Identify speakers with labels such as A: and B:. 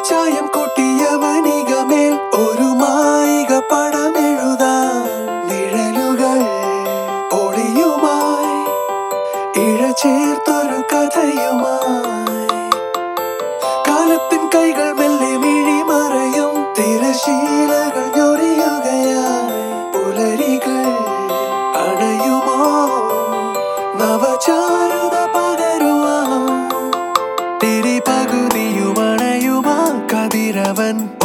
A: ചായം കൊട്ടിയ വനികമേൽ ഒരു മായിക പടമെഴുതാൻ നിഴലുകൾ ഒളിയുമായി ഇഴ ചേർത്തൊരു കഥയുമായി കാലത്തിൻ കൈകൾ മെല്ലെ മിഴി മറയും തിരശീലകൾ ഞൊറിയുകയായി പുലരികൾ അണയുമോ നവചാരുത പകരുവാൻ തിരി പകുതിയുമണയുമാ കതിരവൻ